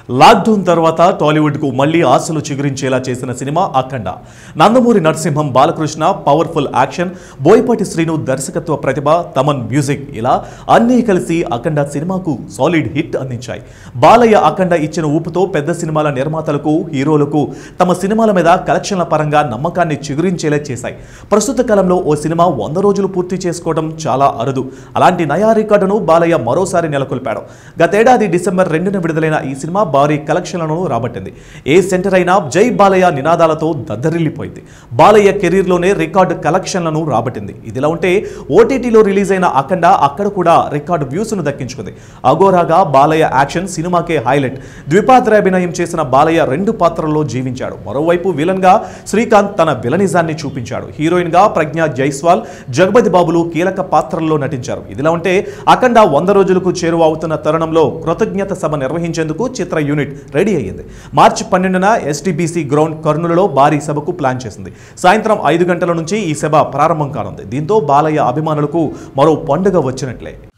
lockdown తర్వాత టాలీవుడ్కు మళ్లీ ఆశలు చిగురించేలా చేసిన cinema Akhanda Nandamuri Narasimham Balakrishna powerful action Boyapati Srinu దర్శకత్వ ప్రతిభ తమన్ మ్యూజిక్ ఇలా అన్నీ కలిసి అఖండ సినిమాకు సాలిడ్ హిట్ అందించాయి బాలయ్య అఖండ ఇచ్చిన ఊపుతో పెద్ద సినిమాల నిర్మాతలకు హీరోలకు తమ సినిమాల మీద కలెక్షన్ల పరంగా నమ్మకాన్ని చిగురించేలా చేశాయి ప్రస్తుత కాలంలో ఓ సినిమా వంద రోజులు పూర్తి చేసుకోవడం చాలా అరుదు అలాంటి నయా రికార్డును బాలయ్య మరోసారి నెలకొల్పాడు గతేడాది డిసెంబర్ రెండున విడుదలైన ఈ సినిమా భారీ కలెక్షన్లను రాబట్టింది ఏ సెంటర్ అయినా జై బాలయ్య నినాదాలతో దద్దరిల్లిపోయింది బాలయ్య కెరీర్లోనే రికార్డు కలెక్షన్లను రాబట్టింది ఇదిలా ఉంటే ఓటీటీలో రిలీజ్ అయిన అఖండ అక్కడ కూడా రికార్డు వ్యూస్ను దక్కించుకుంది అగోరాగా బాలయ్య యాక్షన్ సినిమాకే హైలైట్ ద్విపాత్రాభినయం చేసిన బాలయ్య రెండు పాత్రల్లో జీవించాడు మరోవైపు విలన్ గా శ్రీకాంత్ తన విలనిజాన్ని చూపించాడు హీరోయిన్ గా ప్రజ్ఞ జైస్వాల్ జగపతి బాబులు కీలక పాత్రల్లో నటించారు ఇదిలా ఉంటే అఖండ వంద రోజులకు చేరువ అవుతున్న తరుణంలో కృతజ్ఞత సభ నిర్వహించేందుకు చిత్ర యూనిట్ రెడీ అయ్యింది మార్చి పన్నెండున ఎస్టీబీసీ గ్రౌండ్ కర్నూలులో భారీ సభకు ప్లాన్ చేసింది సాయంత్రం ఐదు గంటల నుంచి ఈ సభ ప్రారంభం కానుంది దీంతో బాలయ్య అభిమానులకు మరో పండుగ వచ్చినట్లే